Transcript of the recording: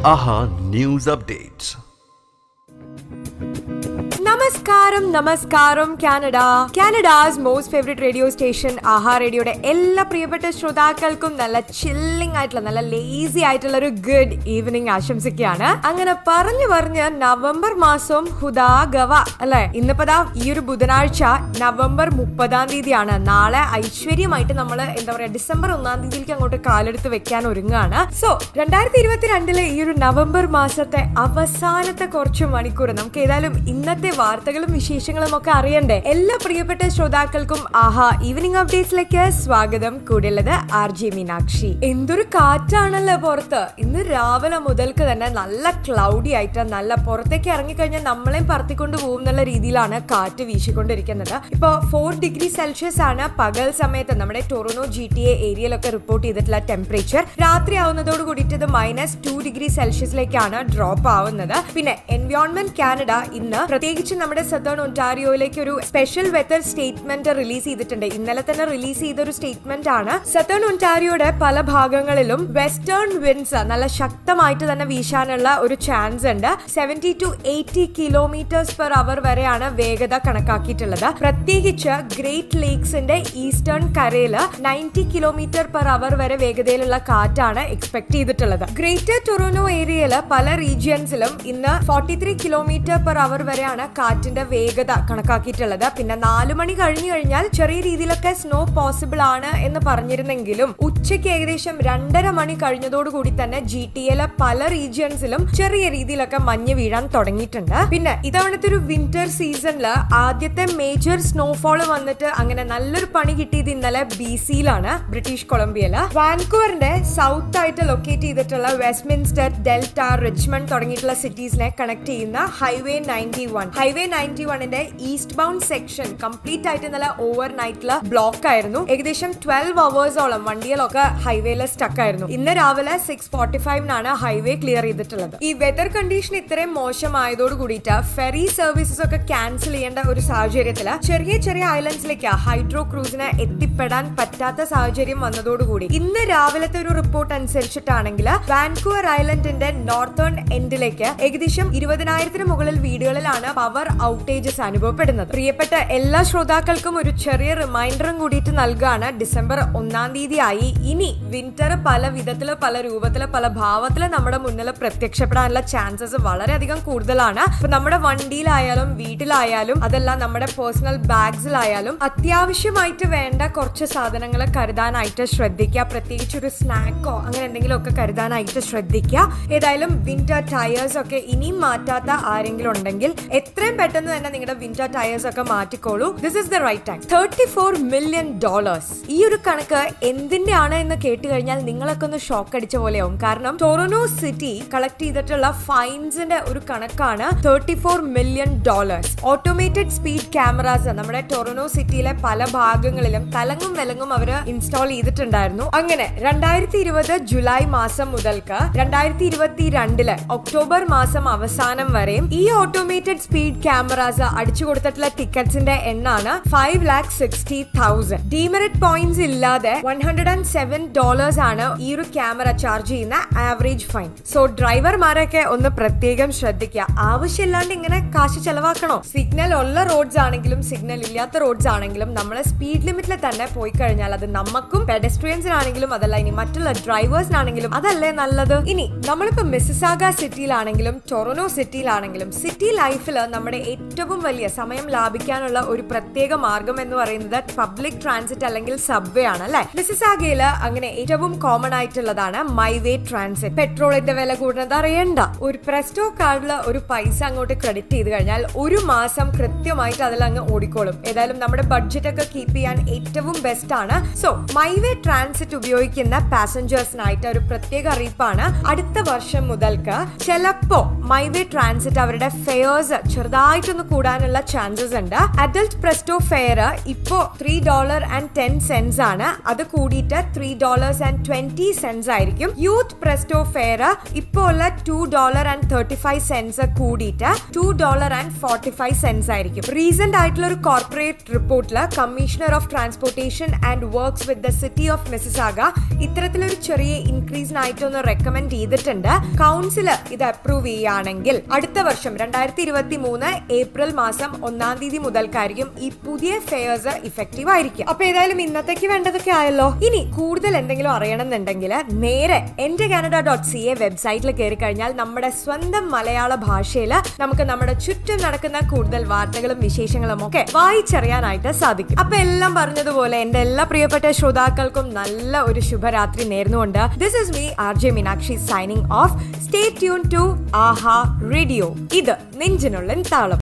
AHA News Updates. നമസ്കാരം നമസ്കാരം Canada Canada's most favourite radio station Aha റേഡിയോയുടെ എല്ലാ പ്രിയപ്പെട്ട ശ്രോതാക്കൾക്കും നല്ല ചില്ലിംഗ് ആയിട്ടുള്ള നല്ല ലേസി ആയിട്ടുള്ള ഒരു ഗുഡ് ഈവനിങ് ആശംസിക്കുകയാണ് അങ്ങനെ പറഞ്ഞു പറഞ്ഞ് നവംബർ മാസം ഹുദാഗവ അല്ലെ ഇന്നിപ്പോ ഈ ഒരു ബുധനാഴ്ച നവംബർ മുപ്പതാം തീയതിയാണ് നാളെ ഐശ്വര്യമായിട്ട് നമ്മൾ എന്താ പറയാ ഡിസംബർ ഒന്നാം തീയതിയിലേക്ക് അങ്ങോട്ട് കാലെടുത്ത് വെക്കാൻ ഒരുങ്ങാണ് സോ രണ്ടായിരത്തി ഇരുപത്തിരണ്ടിലെ ഈ ഒരു നവംബർ മാസത്തെ അവസാനത്തെ കുറച്ച് മണിക്കൂർ നമുക്ക് ഏതായാലും ഇന്നത്തെ വാർത്തകളും വിശേഷങ്ങളും ഒക്കെ അറിയണ്ടേ എല്ലാ പ്രിയപ്പെട്ട ശ്രോതാക്കൾക്കും ആഹാ ഈവനിങ് അപ്ഡേറ്റ്സിലേക്ക് സ്വാഗതം കൂടെയുള്ളത് ആർ ജെ മീനാക്ഷി എന്തൊരു കാറ്റാണല്ലോ പുറത്ത് ഇന്ന് രാവിലെ മുതൽക്ക് തന്നെ നല്ല ക്ലൗഡി ആയിട്ട് നല്ല പുറത്തേക്ക് ഇറങ്ങിക്കഴിഞ്ഞാൽ നമ്മളെയും പറത്തിക്കൊണ്ട് പോകും എന്നുള്ള രീതിയിലാണ് കാറ്റ് വീശിക്കൊണ്ടിരിക്കുന്നത് ഇപ്പൊ ഫോർ ഡിഗ്രി സെൽഷ്യസ് ആണ് പകൽ സമയത്ത് നമ്മുടെ ടൊറോണോ ജി ടി എ ഏരിയയിലൊക്കെ റിപ്പോർട്ട് ചെയ്തിട്ടുള്ള ടെമ്പറേച്ചർ രാത്രി ആവുന്നതോട് കൂടിയിട്ട് ഇത് മൈനസ് ടു ഡിഗ്രി സെൽഷ്യസിലേക്കാണ് ഡ്രോപ്പ് ആവുന്നത് പിന്നെ എൻവയോൺമെന്റ് കാനഡ ഇന്ന് പ്രത്യേകിച്ച് നമ്മുടെ സദേൺ ഒന്റാരിയോയിലേക്ക് ഒരു സ്പെഷ്യൽ വെതർ സ്റ്റേറ്റ്മെന്റ് റിലീസ് ചെയ്തിട്ടുണ്ട് ഇന്നലെ തന്നെ റിലീസ് ചെയ്ത ഒരു സ്റ്റേറ്റ്മെന്റ് ആണ് സദേൺ ഒന്റാരിയോയുടെ പല ഭാഗങ്ങളിലും വെസ്റ്റേൺ വിൻസ് നല്ല ശക്തമായിട്ട് തന്നെ വീശാനുള്ള ഒരു ചാൻസ് ഉണ്ട് seventy two eighty kilometres per hour വരെയാണ് വേഗത കണക്കാക്കിയിട്ടുള്ളത് പ്രത്യേകിച്ച് ഗ്രേറ്റ് ലേക്സിന്റെ ഈസ്റ്റേൺ കരയില് നയൻറ്റി കിലോമീറ്റർ പെർ അവർ വരെ വേഗതയിലുള്ള കാറ്റാണ് എക്സ്പെക്ട് ചെയ്തിട്ടുള്ളത് ഗ്രേറ്റർ ടൊറോണോ ഏരിയയില് പല റീജിയൻസിലും ഇന്ന് forty three kilometre per hour വരെയാണ് കാറ്റിന്റെ വേഗത കണക്കാക്കിയിട്ടുള്ളത് പിന്നെ നാലു മണി കഴിഞ്ഞു കഴിഞ്ഞാൽ ചെറിയ രീതിയിലൊക്കെ സ്നോ പോസിബിൾ ആണ് എന്ന് പറഞ്ഞിരുന്നെങ്കിലും ഉച്ചയ്ക്ക് ഏകദേശം രണ്ടര മണി കഴിഞ്ഞതോടുകൂടി തന്നെ ജി ടി എയിലെ പല റീജിയൻസിലും ചെറിയ രീതിയിലൊക്കെ മഞ്ഞ് വീഴാൻ തുടങ്ങിയിട്ടുണ്ട് പിന്നെ ഇത്തവണത്തെ ഒരു വിന്റർ സീസണില് ആദ്യത്തെ മേജർ സ്നോഫോൾ വന്നിട്ട് അങ്ങനെ നല്ലൊരു പണി കിട്ടിയത് ഇന്നലെ ബി സിയിലാണ് ബ്രിട്ടീഷ് കൊളംബിയയില് വാൻകൂവറിന്റെ സൗത്ത് ആയിട്ട് ലൊക്കേറ്റ് ചെയ്തിട്ടുള്ള വെസ്റ്റ്മിൻസ്റ്റർ ഡെൽറ്റ റിച്ച്മണ്ട് തുടങ്ങിയിട്ടുള്ള സിറ്റീസിനെ കണക്ട് ചെയ്യുന്ന highway ninety one highway ninety വണ്ണിന്റെ ഈസ്റ്റ് ബൗണ്ട് സെക്ഷൻ കംപ്ലീറ്റ് ആയിട്ട് ഇന്നലെ ഓവർ നൈറ്റില് ബ്ലോക്ക് ആയിരുന്നു ഏകദേശം ട്വൽവ് അവേഴ്സോളം വണ്ടികളൊക്കെ ഹൈവേയിൽ സ്റ്റക്ക് ആയിരുന്നു ഇന്ന് രാവിലെ സിക്സ് ഫോർട്ടി ഫൈവിനാണ് ഹൈവേ ക്ലിയർ ചെയ്തിട്ടുള്ളത് ഈ വെതർ കണ്ടീഷൻ ഇത്രയും മോശമായതോട് കൂടിയിട്ട് ഫെറി സർവീസസ് ഒക്കെ ക്യാൻസൽ ചെയ്യേണ്ട ഒരു സാഹചര്യത്തില് ചെറിയ ചെറിയ ഐലൻഡ്സിലേക്ക് ഹൈഡ്രോ ക്രൂസിന് എത്തിപ്പെടാൻ പറ്റാത്ത സാഹചര്യം വന്നതോടുകൂടി ഇന്ന് രാവിലത്തെ ഒരു റിപ്പോർട്ട് അനുസരിച്ചിട്ടാണെങ്കിൽ വാൻകൂവർ ഐലൻഡിന്റെ നോർത്തേൺ എൻഡിലേക്ക് ഏകദേശം ഇരുപതിനായിരത്തിന് മുകളിൽ വീടുകളിലാണ് പവർ ഔട്ടേജസ് അനുഭവപ്പെടുന്നത് പ്രിയപ്പെട്ട എല്ലാ ശ്രോതാക്കൾക്കും ഒരു ചെറിയ റിമൈൻഡറും കൂടിയിട്ട് നൽകുകയാണ് ഡിസംബർ ഒന്നാം തീയതി ആയി ഇനി വിന്റർ പല വിധത്തില് പല രൂപത്തില് പല ഭാവത്തില് നമ്മുടെ മുന്നിൽ പ്രത്യക്ഷപ്പെടാനുള്ള ചാൻസസ് വളരെയധികം കൂടുതലാണ് ഇപ്പൊ നമ്മുടെ വണ്ടിയിലായാലും വീട്ടിലായാലും അതെല്ലാം നമ്മുടെ പേഴ്സണൽ ബാഗ്സിലായാലും അത്യാവശ്യമായിട്ട് വേണ്ട കുറച്ച് സാധനങ്ങൾ കരുതാനായിട്ട് ശ്രദ്ധിക്കുക പ്രത്യേകിച്ച് ഒരു സ്നാക്കോ അങ്ങനെ എന്തെങ്കിലും ഒക്കെ കരുതാനായിട്ട് ശ്രദ്ധിക്കുക ഏതായാലും വിന്റർ ടയേഴ്സ് ഒക്കെ ഇനിയും മാറ്റാത്ത ആരെങ്കിലും ഉണ്ടെങ്കിൽ എത്രയും പെട്ടെന്ന് തന്നെ നിങ്ങളുടെ വിന്റർ ടയേഴ്സ് ഒക്കെ മാറ്റിക്കോളൂ this is the right time thirty four million dollars ഈ ഒരു കണക്ക് എന്തിന്റെ ആണ് എന്ന് കേട്ട് കഴിഞ്ഞാൽ നിങ്ങളൊക്കെ ഒന്ന് ഷോക്ക് അടിച്ച പോലെയാവും കാരണം ടൊറോണോ സിറ്റി കളക്ട് ചെയ്തിട്ടുള്ള ഫൈൻസിന്റെ ഒരു കണക്കാണ് thirty four million dollars automated speed cameras നമ്മുടെ ടൊറോണോ സിറ്റിയിലെ പല ഭാഗങ്ങളിലും തലങ്ങും വിലങ്ങും അവര് ഇൻസ്റ്റാൾ ചെയ്തിട്ടുണ്ടായിരുന്നു അങ്ങനെ രണ്ടായിരത്തി ഇരുപത് ജൂലൈ മാസം മുതൽക്ക് രണ്ടായിരത്തി ഇരുപത്തി രണ്ടില് ഒക്ടോബർ മാസം അവസാനം വരെയും ഈ ഓട്ടോമേറ്റഡ് സ്പീഡ് ക്യാമറാസ് അടിച്ചു കൊടുത്തിട്ടുള്ള ടിക്കറ്റ്സിന്റെ എണ്ണാണ് five lakh sixty thousand demerit points ഇല്ലാതെ one hundred and seven dollars ആണ് ഈ ഒരു ക്യാമറ ചാർജ് ചെയ്യുന്ന ആവറേജ് ഫൈൻ സോ ഡ്രൈവർമാരൊക്കെ ഒന്ന് പ്രത്യേകം ശ്രദ്ധിക്കുക ആവശ്യമില്ലാണ്ട് ഇങ്ങനെ കാശ് ചെലവാക്കണോ സിഗ്നൽ ഉള്ള റോഡ്സ് ആണെങ്കിലും സിഗ്നൽ ഇല്ലാത്ത റോഡ്സ് ആണെങ്കിലും നമ്മൾ സ്പീഡ് ലിമിറ്റിൽ തന്നെ പോയി കഴിഞ്ഞാൽ അത് നമുക്കും പെഡസ്ട്രിയൻസിനാണെങ്കിലും അതല്ല ഇനി മറ്റുള്ള ഡ്രൈവേഴ്സിനാണെങ്കിലും അതല്ലേ നല്ലത് ഇനി നമ്മളിപ്പോ മിസിസാഗ സിറ്റിയിലാണെങ്കിലും ടൊറോണോ സിറ്റിയിലാണെങ്കിലും സിറ്റി ലൈഫിൽ നമ്മുടെ ഏറ്റവും വലിയ സമയം ലാഭിക്കാനുള്ള ഒരു പ്രത്യേക മാർഗം എന്ന് പറയുന്നത് പബ്ലിക് ട്രാൻസിറ്റ് അല്ലെങ്കിൽ സബ്വേ ആണ് അല്ലെ മിസിസാഗയില് അങ്ങനെ ഏറ്റവും കോമൺ ആയിട്ടുള്ളതാണ് മൈവേ ട്രാൻസിറ്റ് പെട്രോളിന്റെ വില കൂടുന്നത് അറിയണ്ട ഒരു പ്രസ്റ്റോ കാർഡിൽ ഒരു പൈസ അങ്ങോട്ട് ക്രെഡിറ്റ് ചെയ്ത് കഴിഞ്ഞാൽ ഒരു മാസം കൃത്യമായിട്ട് അതിൽ അങ്ങ് ഓടിക്കോളും ഏതായാലും നമ്മുടെ ബഡ്ജറ്റ് ഒക്കെ കീപ്പ് ചെയ്യാൻ ഏറ്റവും ബെസ്റ്റ് ആണ് സോ മൈവേ ട്രാൻസിറ്റ് ഉപയോഗിക്കുന്ന പാസഞ്ചേഴ്സിനായിട്ട് ഒരു പ്രത്യേക അറിയിപ്പാണ് അടുത്ത വർഷം മുതൽക്ക് ചിലപ്പോ മൈവേ ട്രാൻസിറ്റ് അവരുടെ ഫെയേഴ്സ് ചെറുതായിട്ട് ചെറുതായിട്ടൊന്ന് കൂടാനുള്ള ചാൻസസ് ഉണ്ട് അഡൽട്ട് പ്രസ്റ്റോ ഫെയർ ഇപ്പോ three dollar and ten cents ആണ് അത് കൂടിയിട്ട് three dollars and twenty cents ആയിരിക്കും യൂത്ത് പ്രസ്റ്റോ ഫെയർ ഇപ്പോ ഉള്ള two dollar and thirty five cents കൂടിയിട്ട് two dollar and forty five cents ആയിരിക്കും റീസെന്റ് ആയിട്ടുള്ള ഒരു കോർപ്പറേറ്റ് റിപ്പോർട്ടിൽ commissioner of transportation and works with the city of Mississauga ഇത്തരത്തിലൊരു ചെറിയ ഇൻക്രീസിനായിട്ടൊന്ന് റെക്കമെൻഡ് ചെയ്തിട്ടുണ്ട് കൗൺസിൽ ഇത് അപ്രൂവ് ചെയ്യുകയാണെങ്കിൽ അടുത്ത വർഷം രണ്ടായിരത്തി ഇരുപത്തി മൂന്ന് ഏപ്രിൽ മാസം ഒന്നാം തീയതി മുതൽക്കായിരിക്കും ഈ പുതിയ ഫെയർസ് ഇഫക്റ്റീവ് ആയിരിക്കും അപ്പൊ ഏതായാലും ഇന്നത്തേക്ക് വേണ്ടതൊക്കെ ആയല്ലോ ഇനി കൂടുതൽ എന്തെങ്കിലും അറിയണമെന്നുണ്ടെങ്കിൽ നേരെ എന്റെ കാനഡ ഡോട്ട് സി എ വെബ്സൈറ്റിൽ കയറി കഴിഞ്ഞാൽ നമ്മുടെ സ്വന്തം മലയാള ഭാഷയിൽ നമുക്ക് നമ്മുടെ ചുറ്റും നടക്കുന്ന കൂടുതൽ വാർത്തകളും വിശേഷങ്ങളും ഒക്കെ വായിച്ചറിയാനായിട്ട് സാധിക്കും അപ്പൊ എല്ലാം പറഞ്ഞതുപോലെ എന്റെ എല്ലാ പ്രിയപ്പെട്ട ശ്രോതാക്കൾക്കും നല്ല ഒരു ശുഭരാത്രി നേർന്നുകൊണ്ട് this is me R J Meenakshi signing off stay tune to Aha radio ഇത് നെഞ്ചിനുള്ളിൻ താളം